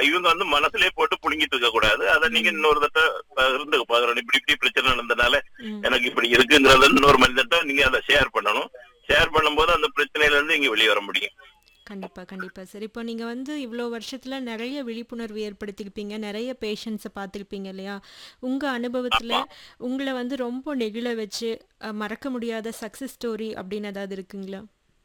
இவங்க வந்து மனசுலயே போட்டு புடுங்கிட்டு இருக்க கூடாது அதை நீங்க இன்னொரு தட்ட பகிர்ந்து பகிரணும் இப்படி இப்படி பிரச்சனை நடந்தனால ம். எனக்கு இப்படி இருக்குங்கிறத இன்னொரு மனிதன்ட்ட நீங்க அதை ஷேர் பண்ணணும் ஷேர் பண்ணும்போது அந்த பிரச்சனையில இருந்து இங்க வெளியே வர முடியும் கண்டிப்பா கண்டிப்பா சார் இப்போ நீங்க வந்து இவ்வளோ வருஷத்துல நிறைய விழிப்புணர்வு ஏற்படுத்தியிருப்பீங்க நிறைய பேஷண்ட்ஸை பார்த்துருப்பீங்க இல்லையா உங்க அனுபவத்துல உங்களை வந்து ரொம்ப நெகிழ வச்சு அஹ், மறக்க முடியாத சக்ஸஸ் ஸ்டோரி அப்படின்னு ஏதாவது இருக்குங்களா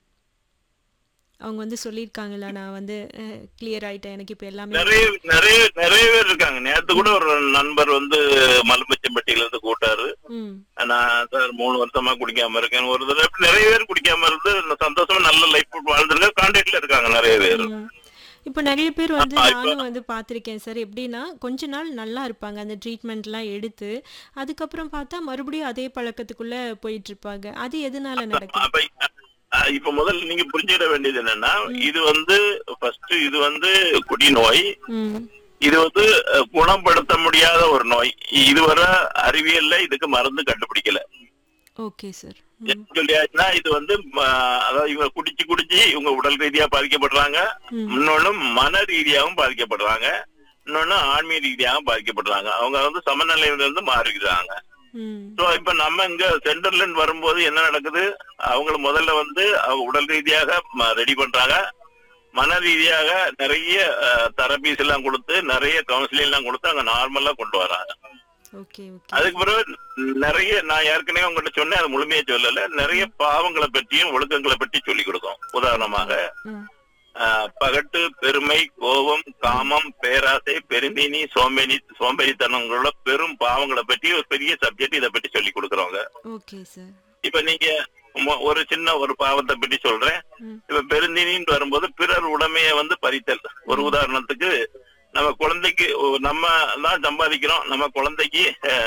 அவங்க வந்து சொல்லியிருக்காங்களா நான் வந்து கிளியர் ஆயிட்டேன் எனக்கு இப்போ எல்லாமே நிறைய நிறைய நிறைய பேர் இருக்காங்க நேத்து கூட ஒரு நண்பர் வந்து மலம்பச்சம்பட்டியில இருந்து கூட்டாரு ம் நான் சார் மூணு வருஷமா குடிக்காம இருக்கேன் ஒரு தடவை இப்படி நிறைய பேர் குடிக்காம இருந்து சந்தோஷமா நல்ல லைஃப் வாழ்ந்துருக்க கான்டாக்ட்ல இருக்காங்க நிறைய பேர் ம். இப்போ நிறைய பேர் வந்து ஆ, இப்போ- நானும் வந்து பார்த்துருக்கேன் சார் எப்படின்னா கொஞ்ச நாள் நல்லா இருப்பாங்க அந்த ட்ரீட்மெண்ட்லாம் எடுத்து அதுக்கப்புறம் பார்த்தா மறுபடியும் அதே பழக்கத்துக்குள்ள போயிட்டு இருப்பாங்க அது எதனால நடக்குது அப்ப அஹ், இப்ப முதல்ல நீங்க புரிஞ்சுக்கிட வேண்டியது என்னன்னா இது வந்து ஃபர்ஸ்ட் இது வந்து குடி நோய் ம் இது வந்து அஹ், குணப்படுத்த முடியாத ஒரு நோய் இதுவரை அறிவியல்ல இதுக்கு மருந்து கண்டுபிடிக்கல ஓகே சார் என்ன சொல்லியாச்சுன்னா இது வந்து ம, அதாவது இவங்க குடிச்சு குடிச்சு இவங்க உடல் ரீதியா பாதிக்கப்படுறாங்க ம். இன்னொன்னு மன ரீதியாகவும் பாதிக்கப்படுறாங்க இன்னொன்னு ஆன்மீக ரீதியாகவும் பாதிக்கப்படுறாங்க அவங்க வந்து சமநிலையில இருந்து மாறிக்கிறாங்க ம் சோ இப்ப நம்ம இங்க சென்டர்ல இருந்து வரும்போது என்ன நடக்குது அவங்கள முதல்ல வந்து அவங்க உடல் ரீதியாக ரெடி பண்றாங்க மன ரீதியாக நிறைய தெரபிஸ் எல்லாம் கொடுத்து நிறைய கவுன்சிலிங் எல்லாம் கொடுத்து அங்க நார்மலா கொண்டு வராங்க ஓகே ஓகே அதுக்கு பிறகு நிறைய நான் ஏற்கனவே உங்ககிட்ட சொன்னேன் அது முழுமையா சொல்லல நிறைய பாவங்களை பற்றியும் ஒழுக்கங்களை பற்றி சொல்லி கொடுக்கும் உதாரணமாக ம் ஆஹ், பகட்டு பெருமை கோபம் காமம் பேராசை பெருந்தீனி சோம்பேறி சோம்பேறித்தனங்களோட பெரும் பாவங்களை பற்றி ஒரு பெரிய சப்ஜெக்ட் இதை பற்றி சொல்லி கொடுக்குறவங்க ஓகே சார் இப்ப நீங்க மொ- ஒரு சின்ன ஒரு பாவத்தை பற்றி சொல்றேன் ம் இப்ப பெருந்தீனின்னு வரும்போது பிறர் உடைமையை வந்து பறித்தல் ஒரு உதாரணத்துக்கு நம்ம குழந்தைக்கு ஒ- நம்ம தான் சம்பாதிக்கிறோம் நம்ம குழந்தைக்கு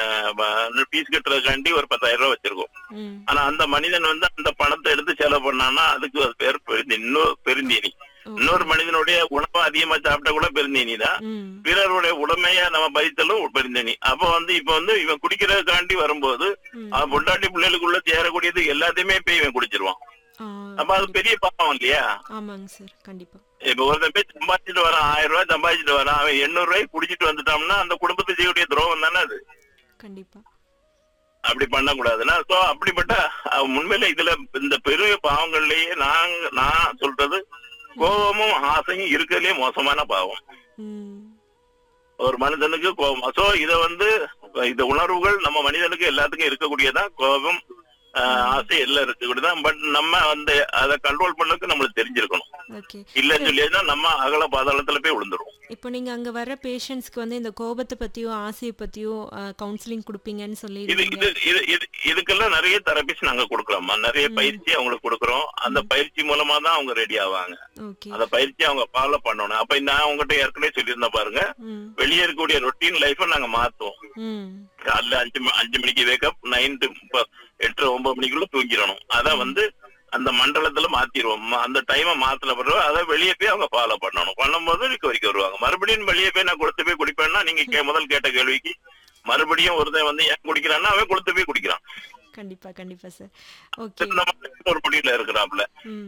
ஃபீஸ் கட்டுறதுக்காண்டி ஒரு பத்தாயிரம் ரூபாய் வச்சிருக்கோம் ம் ஆனா அந்த மனிதன் வந்து அந்த பணத்தை எடுத்து செலவு பண்ணான்னா அதுக்கு அது பேர் பெருந்தி இன்னொரு பெருந்தீனி ஓ- இன்னொரு மனிதனுடைய உணவை அதிகமா சாப்பிட்டா கூட பெருந்தீனி தான் ம் பிறருடைய உடமைய நம்ம பதித்தலும் பெருந்தீனி அப்ப வந்து இப்ப வந்து இவன் குடிக்கிறதுக்காண்டி வரும்போது ம் அவன் பொண்டாட்டி பிள்ளைகளுக்குள்ள சேரக்கூடியது எல்லாத்தையுமே போய் இவன் குடிச்சிருவான் ஆ, அப்ப அது பெரிய பாவம் இல்லையா ஆமாங்க சார் கண்டிப்பா இப்ப ஒருத்தன் போய் சம்பாதிச்சுட்டு வரான் ஆயிரம் ரூபாய் சம்பாதிச்சுட்டு வரான் அவன் எண்ணூறு ரூபாய் குடிச்சிட்டு வந்துட்டான்னா அந்த குடும்பத்துக்கு செய்யக்கூடிய துரோகம் தானே அது கண்டிப்பா அப்படி பண்ணக்கூடாதுன்னா சோ அப்படிப்பட்ட அஹ், உண்மையில இதுல இந்த பெரிய பாவங்கள்லயே நாங்க நான் சொல்றது கோபமும் ஆசையும் இருக்கிறதுலயே மோசமான பாவம் ம் ஒரு மனிதனுக்கு கோபம் சோ இத வந்து இந்த உணர்வுகள் நம்ம மனிதனுக்கு எல்லாத்துக்கும் இருக்கக்கூடியதான் கோபம் ஆஹ், ஆசை எல்லாம் இருக்கக்கூடியதான் பட் நம்ம வந்து அதை கண்ட்ரோல் பண்ணதுக்கு நம்மளுக்கு தெரிஞ்சிருக்கணும் ஓகே இல்லன்னு சொல்லியா நம்ம அகல பாதாளத்துல போய் விழுந்துரும் இப்போ நீங்க அங்க வர பேஷண்ட்ஸ்க்கு வந்து இந்த கோபத்தை பத்தியும் ஆசையை பத்தியும் கவுன்சிலிங் கொடுப்பீங்கன்னு இது சொல்லிடுவீங்க இது இது இது இதுக்கெல்லாம் நிறைய தெரபிஸ் நாங்க கொடுக்குறோம்மா நிறைய பயிற்சி அவங்களுக்கு கொடுக்குறோம் அந்த பயிற்சி மூலமா தான் அவங்க ரெடி ஆவாங்க ஓகே அந்த பயிற்சி அவங்க ஃபாலோ பண்ணணும் அப்ப நான் உங்ககிட்ட ஏற்கனவே சொல்லியிருந்தேன் பாருங்க ம் வெளியே இருக்கக்கூடிய ரொட்டீன் லைஃபை நாங்க மாத்துவோம் ம் காலைல அஞ்சு ம- அஞ்சு மணிக்கு வேக்கப் நைன் டு எட்டு ஒன்பது மணிக்குள்ள தூங்கிடணும் அத வந்து அந்த மண்டலத்துல மாத்திடுவோம் ம- அந்த டைமை மாத்தின பிறகு அதை வெளியே போய் அவங்க ஃபாலோ பண்ணணும் பண்ணும்போது ரிகவரிக்கு வருவாங்க மறுபடியும் வெளியே போய் நான் கொடுத்து போய் குடிப்பேன்னா நீங்க கே- முதல் கேட்ட கேள்விக்கு மறுபடியும் ஒருத்தன் வந்து ஏன் குடிக்கிறான்னா அவன் கொடுத்து போய் குடிக்கிறான் கண்டிப்பா கண்டிப்பா சார் ஓகே நம்ம ஒரு முடிவுல இருக்கிறாப்ல ம்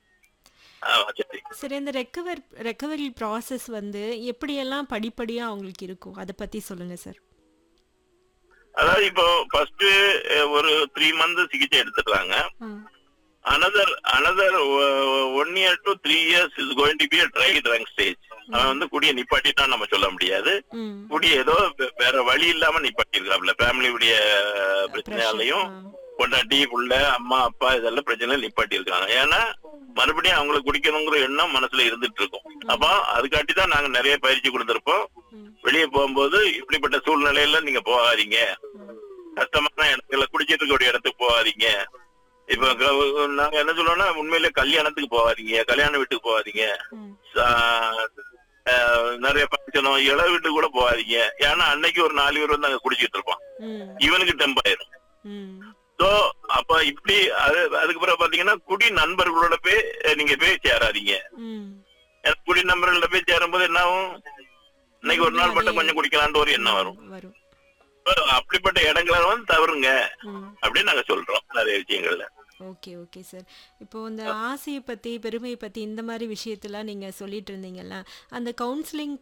ஆ, சரி சரி இந்த ரெக்கவர் ரெக்கவரி ப்ராசஸ் வந்து எப்படியெல்லாம் படிப்படியா அவங்களுக்கு இருக்கும் அதை பத்தி சொல்லுங்க சார் அதாவது இப்போ ஃபர்ஸ்ட் ஒரு த்ரீ மந்த் சிகிச்சை எடுத்துக்கிறாங்க hmm another another one year to three years is going to be a dry drunk stage அவன் வந்து குடிய நிப்பாட்டிட்டான் நம்ம சொல்ல முடியாது ம் குடி ஏதோ வே- வேற வழி இல்லாம நிப்பாட்டிருக்காப்ல ஃபேமிலியுடைய பிரச்சனையாலையும் பொண்டாட்டி புள்ள அம்மா அப்பா இதெல்லாம் பிரச்சனை நிப்பாட்டி இருக்காங்க ஏன்னா மறுபடியும் அவங்களுக்கு குடிக்கணுங்கிற எண்ணம் மனசுல இருந்துட்டு இருக்கும் அப்போ அதுக்காட்டி தான் நாங்க நிறைய பயிற்சி கொடுத்திருப்போம் ம் வெளியே போகும்போது இப்படிப்பட்ட சூழ்நிலையில நீங்க போகாதீங்க கஷ்டமான இடத்துல குடிச்சிட்டு இருக்கக்கூடிய இடத்துக்கு போகாதீங்க இப்ப க- நாங்க என்ன சொல்றோம்னா உண்மையிலே கல்யாணத்துக்கு போகாதீங்க கல்யாண வீட்டுக்கு போகாதீங்க ம் சா- அஹ் நிறைய ஃபங்க்ஷனோ இள வீட்டுக்கு கூட போகாதீங்க ஏன்னா அன்னைக்கு ஒரு நாலு பேர் வந்து அங்க குடிச்சிட்டு இருப்பான் ம் இவனுக்கு டெம்பாயிரும் ம் சோ அப்ப இப்படி அது அதுக்கு பிறகு பாத்தீங்கன்னா குடி நண்பர்களோட போய் அஹ், நீங்க போய் சேராதீங்க ம் ஏன்னா குடி நண்பர்களோட போய் சேரும்போது என்ன ஆகும் இன்னைக்கு ஒரு நாள் மட்டும் கொஞ்சம் குடிக்கலான்ட்டு ஒரு எண்ணம் வரும் வரும் So, அப்படிப்பட்ட இடங்களை வந்து தவறுங்க ம் அப்படின்னு நாங்க சொல்றோம் நிறைய விஷயங்கள்ல ஓகே ஓகே சார் இப்போ இந்த ஆசையை பத்தி பெருமையை பத்தி இந்த மாதிரி விஷயத்தெல்லாம் நீங்க சொல்லிட்டு இருந்தீங்கல்ல அந்த கவுன்சிலிங்